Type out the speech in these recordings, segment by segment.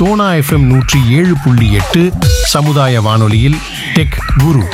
Sona FM நூற்றி ஏழு புள்ளி எட்டு சமுதாய வானொலியில் டெக் குரு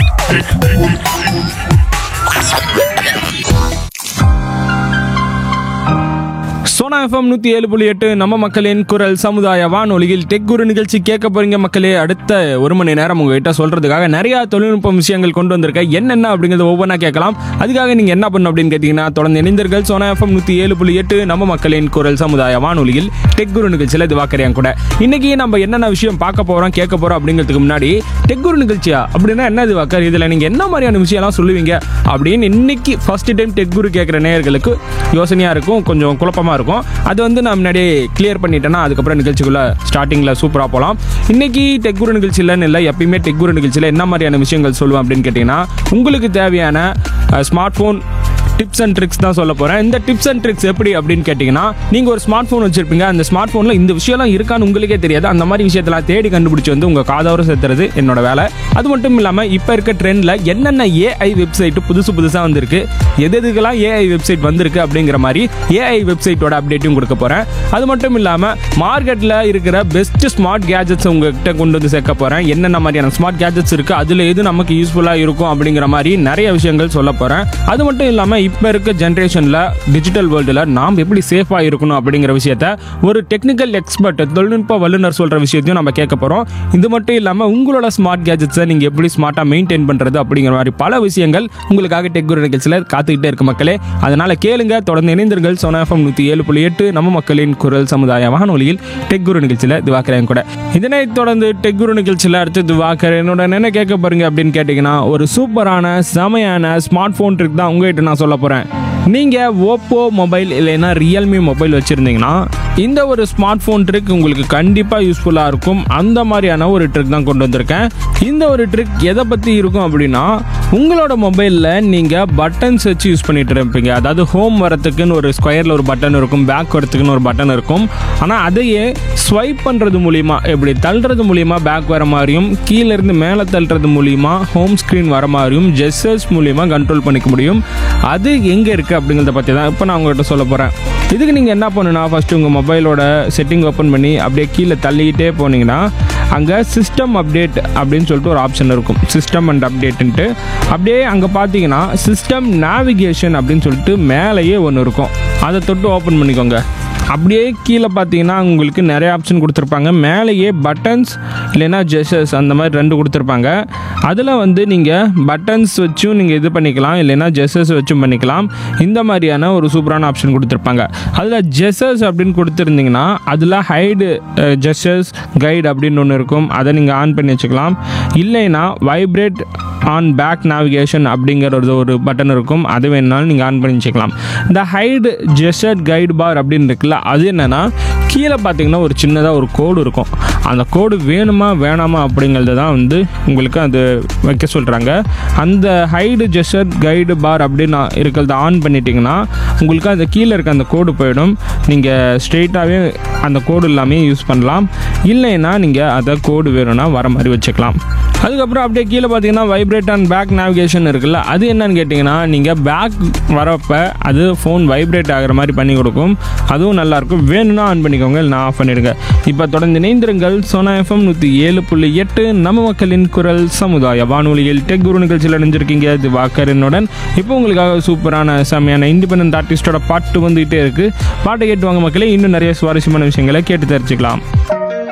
சோனா எஃப்எம் நூற்றி ஏழு புள்ளி எட்டு நம்ம மக்களின் குரல் சமுதாய வானொலியில் டெக் குரு நிகழ்ச்சி கேட்க போறீங்க மக்களே அடுத்த ஒரு மணி நேரம் உங்ககிட்ட சொல்றதுக்காக நிறைய தொழில்நுட்ப விஷயங்கள் கொண்டு வந்திருக்கேன் என்னென்ன அப்படிங்கிறது ஒவ்வொன்றா கேட்கலாம் அதுக்காக நீங்க என்ன பண்ணணும் அப்படின்னு கேட்டீங்கன்னா தொடர்ந்து இணைந்தீர்கள் சோனா எஃப்எம் நூற்றி ஏழு புள்ளி எட்டு நம்ம மக்களின் குரல் சமுதாய வானொலியில் டெக் குரு நிகழ்ச்சியில் இது வாக்கறியான் கூட இன்னைக்கு நம்ம என்னென்ன விஷயம் பார்க்க போறோம் கேட்க போறோம் அப்படிங்கிறதுக்கு முன்னாடி டெக் குரு நிகழ்ச்சியா அப்படின்னா என்ன இது வாக்கர் இதுல நீங்க என்ன மாதிரியான விஷயம்லாம் சொல்லுவீங்க அப்படின்னு இன்னைக்கு ஃபர்ஸ்ட் டைம் டெக் குரு கேட்குற நேயர்களுக்கு யோசனையா இருக்கும் கொஞ்சம் குழப்பமா இருக்கும் அது வந்து நான் முன்னாடியே கிளியர் பண்ணிட்டேன்னா அதுக்கப்புறம் நிகழ்ச்சிக்குள்ள ஸ்டார்டிங்ல சூப்பரா போகலாம் இன்னைக்கு டெக் குரு நிகழ்ச்சியிலன்னு இல்லை எப்பயுமே டெக் குரு நிகழ்ச்சியில் என்ன மாதிரியான விஷயங்கள் சொல்லுவேன் அப்படின்னு கேட்டிங்கன்னா உங்களுக்கு தேவையான smartphone tips and tricks தான் சொல்ல போகிறேன் இந்த டிப்ஸ் அண்ட் ட்ரிக்ஸ் எப்படி அப்படின்னு கேட்டிங்கன்னா நீங்கள் ஒரு ஸ்மார்ட் ஃபோன் வச்சிருப்பீங்க அந்த ஸ்மார்ட் ஃபோனில் இந்த விஷயம்லாம் இருக்கான்னு உங்களுக்கே தெரியாது அந்த மாதிரி விஷயத்தெல்லாம் தேடி கண்டுபிடிச்சி வந்து உங்கள் காதோர சேர்த்துறது என்னோட வேலை அது மட்டும் இல்லாமல் இப்போ இருக்க ட்ரெண்டில் என்னென்ன ஏஐ வெப்சைட் புதுசு புதுசாக வந்திருக்கு எது எதுக்கெல்லாம் ஏஐ வெப்சைட் வந்திருக்கு அப்படிங்கிற மாதிரி ஏஐ வெப்சைட்டோட அப்டேட்டும் கொடுக்க போகிறேன் அது மட்டும் இல்லாமல் மார்க்கெட்டில் இருக்கிற பெஸ்ட் ஸ்மார்ட் கேஜெட்ஸ் உங்ககிட்ட கொண்டு வந்து சேர்க்க போகிறேன் என்னென்ன மாதிரியான ஸ்மார்ட் கேஜெட்ஸ் இருக்குது அதில் எது நமக்கு யூஸ்ஃபுல்லாக இருக்கும் அப்படிங்கிற மாதிரி நிறைய விஷயங்கள் சொல்ல போகிறேன் அது மட்டும் இல்லாமல் இப்போ இருக்க ஜென்ரேஷனில் டிஜிட்டல் வேர்ல்டில் நாம் எப்படி சேஃபாக இருக்கணும் அப்படிங்கிற விஷயத்த ஒரு டெக்னிக்கல் எக்ஸ்பர்ட் தொழில்நுட்ப வல்லுநர் சொல்கிற விஷயத்தையும் நம்ம கேட்க போகிறோம் இது மட்டும் இல்லாமல் உங்களோட ஸ்மார்ட் கேஜெட்ஸை நீங்கள் எப்படி ஸ்மார்ட்டாக மெயின்டைன் பண்ணுறது அப்படிங்கிற மாதிரி பல விஷயங்கள் உங்களுக்காக டெக் குரு நிகழ்ச்சியில் காத்துக்கிட்டே இருக்கு மக்களே அதனால் கேளுங்க தொடர்ந்து இணைந்தீர்கள் சோனா எஃப்எம் நூற்றி ஏழு புள்ளி எட்டு நம்ம மக்களின் குரல் சமுதாய வானொலியில் டெக் குரு நிகழ்ச்சியில் திவாக்கரேன் கூட இதனைத் தொடர்ந்து டெக் குரு நிகழ்ச்சியில் அடுத்து திவாக்கர் என்னோட என்ன கேட்க போறீங்க அப்படின்னு கேட்டிங்கன்னா ஒரு சூப்பரான செமையான ஸ்மார்ட் ஃபோன் ட்ரிக் தான் உங்ககிட்ட நான் சொல்ல போகிறேன் நீங்கள் ஓப்போ மொபைல் இல்லைன்னா ரியல்மி மொபைல் வச்சுருந்தீங்கன்னா இந்த ஒரு ஸ்மார்ட் ஃபோன் ட்ரிக் உங்களுக்கு கண்டிப்பாக யூஸ்ஃபுல்லாக இருக்கும் அந்த மாதிரியான ஒரு ட்ரிக் தான் கொண்டு வந்திருக்கேன் இந்த ஒரு ட்ரிக் எதை பற்றி இருக்கும் அப்படின்னா உங்களோட மொபைலில் நீங்கள் பட்டன்ஸ் வச்சு யூஸ் பண்ணிட்டு இருப்பீங்க அதாவது ஹோம் வரத்துக்குன்னு ஒரு ஸ்கொயரில் ஒரு பட்டன் இருக்கும் பேக் வரத்துக்குன்னு ஒரு பட்டன் இருக்கும் ஆனால் அதையே ஸ்வைப் பண்ணுறது மூலிமா எப்படி தள்ளுறது மூலிமா பேக் வர மாதிரியும் கீழே இருந்து மேலே தள்ளுறது மூலிமா ஹோம் ஸ்க்ரீன் வர மாதிரியும் ஜெஸ்ஸர்ஸ் மூலிமா கண்ட்ரோல் பண்ணிக்க முடியும் அது எங்கே இருக்குது அப்படிங்கிறத பற்றி தான் இப்போ நான் உங்கள்கிட்ட சொல்ல போகிறேன் இதுக்கு நீங்கள் என்ன பண்ணுன்னா ஃபஸ்ட்டு உங்கள் மொபைலோட செட்டிங் ஓப்பன் பண்ணி அப்படியே கீழே தள்ளிக்கிட்டே போனீங்கன்னா அங்கே சிஸ்டம் அப்டேட் அப்படின்னு சொல்லிட்டு ஒரு ஆப்ஷன் இருக்கும் சிஸ்டம் அண்ட் அப்டேட்டுன்ட்டு அப்படியே அங்கே பார்த்தீங்கன்னா சிஸ்டம் நேவிகேஷன் அப்படின்னு சொல்லிட்டு மேலேயே ஒன்று இருக்கும் அதை தொட்டு ஓப்பன் பண்ணிக்கோங்க அப்படியே கீழே பார்த்தீங்கன்னா உங்களுக்கு நிறைய ஆப்ஷன் கொடுத்துருப்பாங்க மேலேயே பட்டன்ஸ் இல்லைன்னா ஜெஷஸ் அந்த மாதிரி ரெண்டு கொடுத்துருப்பாங்க அதில் வந்து நீங்கள் பட்டன்ஸ் வச்சும் நீங்கள் இது பண்ணிக்கலாம் இல்லைன்னா ஜெஸஸ் வச்சும் பண்ணிக்கலாம் இந்த மாதிரியான ஒரு சூப்பரான ஆப்ஷன் கொடுத்துருப்பாங்க அதில் ஜெஸஸ் அப்படின்னு கொடுத்துருந்தீங்கன்னா அதில் ஹைடு ஜெஸஸ் கைடு அப்படின்னு ஒன்று இருக்கும் அதை நீங்கள் ஆன் பண்ணி வச்சுக்கலாம் இல்லைன்னா வைப்ரேட் ஆன் பேக் நேவிகேஷன் அப்படிங்கிறது ஒரு பட்டன் இருக்கும் அது வேணுனாலும் நீங்கள் ஆன் பண்ணி வச்சுக்கலாம் இந்த ஹைடு ஜெஸ்டட் கைடு பார் அப்படின்னு இருக்குல்ல அது என்னென்னா கீழே பார்த்தீங்கன்னா ஒரு சின்னதாக ஒரு கோடு இருக்கும் அந்த கோடு வேணுமா வேணாமா அப்படிங்கிறது தான் வந்து உங்களுக்கு அது வைக்க சொல்கிறாங்க அந்த ஹைடு ஜெஸ்டட் கைடு பார் அப்படின்னு இருக்கிறத ஆன் பண்ணிட்டீங்கன்னா உங்களுக்கு அந்த கீழே இருக்க அந்த கோடு போயிடும் நீங்கள் ஸ்ட்ரெயிட்டாகவே அந்த கோடு எல்லாமே யூஸ் பண்ணலாம் இல்லைன்னா நீங்கள் அதை கோடு வேணும்னா வர மாதிரி வச்சுக்கலாம் அதுக்கப்புறம் அப்படியே கீழே பார்த்தீங்கன்னா வைப்ரேட் அண்ட் பேக் நேவிகேஷன் இருக்குல்ல அது என்னன்னு கேட்டிங்கன்னா நீங்கள் பேக் வரப்போ அது ஃபோன் வைப்ரேட் ஆகிற மாதிரி பண்ணி கொடுக்கும் அதுவும் நல்லாயிருக்கும் வேணும்னா ஆன் பண்ணிக்கோங்க இல்லை ஆஃப் பண்ணிடுங்க இப்போ தொடர்ந்து இணைந்திருங்கள் சோனா எஃப்எம் நூற்றி ஏழு புள்ளி எட்டு நம்ம மக்களின் குரல் சமுதாய வானொலியில் டெக் குரு நிகழ்ச்சியில் அடைஞ்சிருக்கீங்க இது வாக்கரனுடன் இப்போ உங்களுக்காக சூப்பரான செம்மையான இண்டிபெண்டன்ட் ஆர்டிஸ்டோட பாட்டு வந்துகிட்டே இருக்குது பாட்டை கேட்டு வாங்க மக்களே இன்னும் நிறைய சுவாரஸ்யமான விஷயங்களை கேட்டு தெரிஞ்சுக்கலாம்